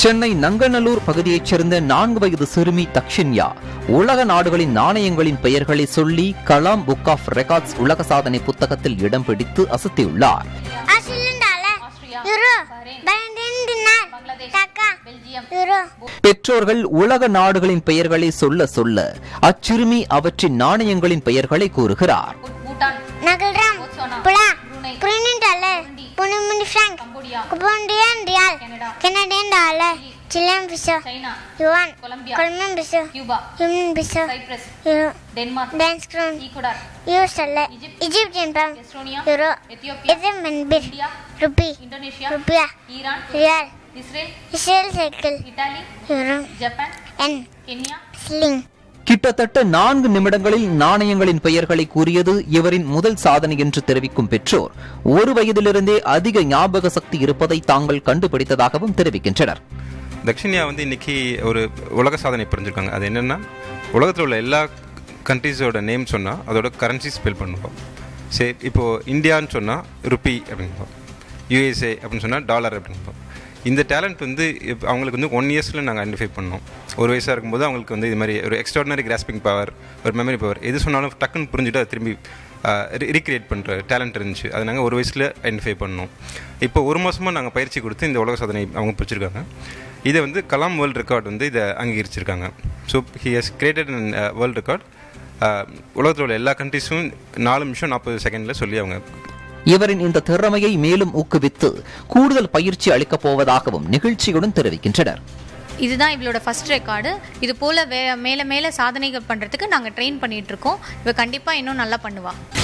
சென்னை நங்கநல்லூர் பகுதியைச் சேர்ந்த நான்கு வயது சிறுமி தக்ஷின்யா உலக நாடுகளின் நாணயங்களின் பெயர்களை சொல்லி கலாம் புக் ஆஃப் ரெக்கார்ட்ஸ் உலக சாதனை புத்தகத்தில் இடம் பிடித்து அசத்தியுள்ளார் Australian dollar, euro, Bahrain dinar, taka, euro. பெற்றோர்கள் உலக நாடுகளின் பெயர்களை சொல்ல சொல்ல அச்சிறுமி அவற்றின் நாணயங்களின் பெயர்களை கூறுகிறார் Nagalram, Pula, Brunei dollar, Punimini franc, Cambodian real, Canadian dollar, Chilean peso, yuan, Colombian peso, Human peso, euro, Dance crown, US dollar, Egyptian pound, euro, Ethiopian bir, rupee, rupiah, real, Israel cycle, euro, N, sling. கிட்டத்தட்ட நான்கு நிமிடங்களில் நாணயங்களின் பெயர்களை கூறியது இவரின் முதல் சாதனை என்று தெரிவிக்கும் பெற்றோர் ஒரு வயதிலிருந்தே அதிக ஞாபக சக்தி இருப்பதை தாங்கள் கண்டுபிடித்ததாகவும் தெரிவிக்கின்றனர் தக்ஷினியா வந்து இன்னைக்கு ஒரு உலக சாதனை புரிஞ்சிருக்காங்க அது என்னென்னா உலகத்தில் உள்ள எல்லா கண்ட்ரீஸோட நேம் சொன்னால் அதோட கரன்சி ஸ்பெல் பண்ணுவோம் சரி இப்போது இந்தியான்னு சொன்னால் ருப்பி அப்படின்போம் யூஎஸ்ஏ அப்படின்னு சொன்னால் டாலர் அப்படின்போம் இந்த டேலண்ட் வந்து இப்ப அவங்களுக்கு வந்து ஒன் இயர்ஸில் நாங்கள் ஐடென்டிஃபை பண்ணோம் ஒரு வயசாக இருக்கும்போது அவங்களுக்கு வந்து இது மாதிரி ஒரு எக்ஸ்ட்ராடினரி கிராஸ்பிங் பவர் ஒரு மெமரி பவர் எது சொன்னாலும் டக்குன்னு புரிஞ்சுட்டு அதை திரும்பி ரீக்ரியேட் பண்ணுற டேலண்ட் இருந்துச்சு அதை நாங்கள் ஒரு வயசில் ஐடென்டிஃபை பண்ணோம் இப்போ ஒரு மாதமாக நாங்கள் பயிற்சி கொடுத்து இந்த உலக சாதனை அவங்க பிடிச்சிருக்காங்க இதை வந்து கலாம் வேர்ல்டு ரெக்கார்ட் வந்து இதை அங்கீகரிச்சிருக்காங்க so he has created an world record உலகத்தில் உள்ள எல்லா கண்ட்ரிஸும் நாலு நிமிஷம் நாற்பது செகண்டில் சொல்லி அவங்க இவரின் இந்த திறமையை மேலும் ஊக்குவித்து கூடுதல் பயிற்சி அளிக்கப் போவதாகவும் நிகழ்ச்சியுடன் தெரிவிக்கின்றனர் இதுதான் இவளோட ஃபர்ஸ்ட் ரெக்கார்டு இது போல் வே மேலே மேலே சாதனைகள் பண்ணுறதுக்கு நாங்கள் ட்ரெயின் பண்ணிகிட்ருக்கோம் இவ கண்டிப்பாக இன்னும் நல்லா பண்ணுவாள்